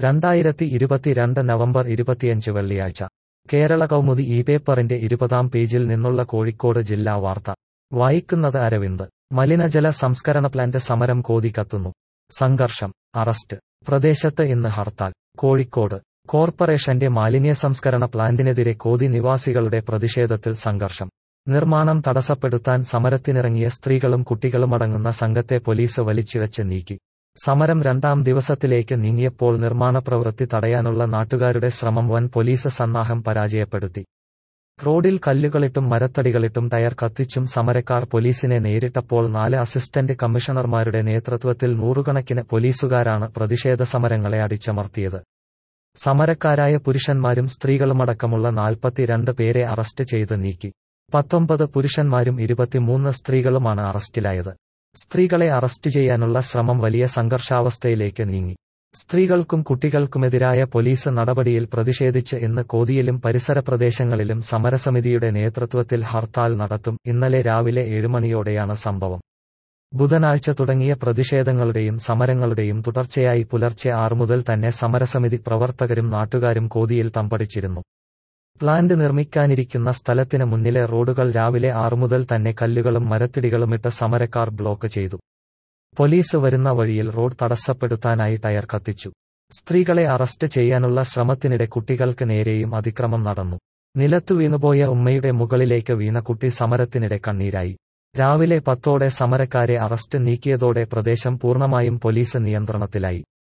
രണ്ടായിരത്തി ഇരുപത്തിരണ്ട് നവംബർ ഇരുപത്തിയഞ്ച് വെള്ളിയാഴ്ച കേരള കൗമുദി ഈ പേപ്പറിന്റെ ഇരുപതാം പേജിൽ നിന്നുള്ള കോഴിക്കോട് ജില്ലാ വാർത്ത വായിക്കുന്നത് അരവിന്ദ് മലിനജല സംസ്കരണ പ്ലാന്റ് സമരം കോതി കത്തുന്നു സംഘർഷം അറസ്റ്റ് പ്രദേശത്ത് ഇന്ന് ഹർത്താൽ കോഴിക്കോട് കോർപ്പറേഷന്റെ മാലിന്യ സംസ്കരണ പ്ലാന്റിനെതിരെ കോതി നിവാസികളുടെ പ്രതിഷേധത്തിൽ സംഘർഷം നിർമ്മാണം തടസ്സപ്പെടുത്താൻ സമരത്തിനിറങ്ങിയ സ്ത്രീകളും കുട്ടികളുമടങ്ങുന്ന സംഘത്തെ പോലീസ് വലിച്ചിഴച്ച് നീക്കി സമരം രണ്ടാം ദിവസത്തിലേക്ക് നീങ്ങിയപ്പോൾ നിർമ്മാണ പ്രവൃത്തി തടയാനുള്ള നാട്ടുകാരുടെ ശ്രമം വൻ പോലീസ് സന്നാഹം പരാജയപ്പെടുത്തി റോഡിൽ കല്ലുകളിട്ടും മരത്തടികളിട്ടും ടയർ കത്തിച്ചും സമരക്കാർ പോലീസിനെ നേരിട്ടപ്പോൾ നാല് അസിസ്റ്റന്റ് കമ്മീഷണർമാരുടെ നേതൃത്വത്തിൽ നൂറുകണക്കിന് പോലീസുകാരാണ് പ്രതിഷേധ സമരങ്ങളെ അടിച്ചമർത്തിയത് സമരക്കാരായ പുരുഷന്മാരും സ്ത്രീകളുമടക്കമുള്ള നാൽപ്പത്തിരണ്ട് പേരെ അറസ്റ്റ് ചെയ്ത് നീക്കി പത്തൊമ്പത് പുരുഷന്മാരും ഇരുപത്തിമൂന്ന് സ്ത്രീകളുമാണ് അറസ്റ്റിലായത് സ്ത്രീകളെ അറസ്റ്റ് ചെയ്യാനുള്ള ശ്രമം വലിയ സംഘർഷാവസ്ഥയിലേക്ക് നീങ്ങി സ്ത്രീകൾക്കും കുട്ടികൾക്കുമെതിരായ പോലീസ് നടപടിയിൽ പ്രതിഷേധിച്ച് ഇന്ന് കോതിയിലും പരിസര പ്രദേശങ്ങളിലും സമരസമിതിയുടെ നേതൃത്വത്തിൽ ഹർത്താൽ നടത്തും ഇന്നലെ രാവിലെ ഏഴുമണിയോടെയാണ് സംഭവം ബുധനാഴ്ച തുടങ്ങിയ പ്രതിഷേധങ്ങളുടെയും സമരങ്ങളുടെയും തുടർച്ചയായി പുലർച്ചെ ആറു മുതൽ തന്നെ സമരസമിതി പ്രവർത്തകരും നാട്ടുകാരും കോതിയിൽ തമ്പടിച്ചിരുന്നു പ്ലാന്റ് നിർമ്മിക്കാനിരിക്കുന്ന സ്ഥലത്തിന് മുന്നിലെ റോഡുകൾ രാവിലെ ആറു മുതൽ തന്നെ കല്ലുകളും മരത്തിടികളുമിട്ട് സമരക്കാർ ബ്ലോക്ക് ചെയ്തു പോലീസ് വരുന്ന വഴിയിൽ റോഡ് തടസ്സപ്പെടുത്താനായി ടയർ കത്തിച്ചു സ്ത്രീകളെ അറസ്റ്റ് ചെയ്യാനുള്ള ശ്രമത്തിനിടെ കുട്ടികൾക്ക് നേരെയും അതിക്രമം നടന്നു നിലത്തു വീണുപോയ ഉമ്മയുടെ മുകളിലേക്ക് വീണ കുട്ടി സമരത്തിനിടെ കണ്ണീരായി രാവിലെ പത്തോടെ സമരക്കാരെ അറസ്റ്റ് നീക്കിയതോടെ പ്രദേശം പൂർണ്ണമായും പോലീസ് നിയന്ത്രണത്തിലായി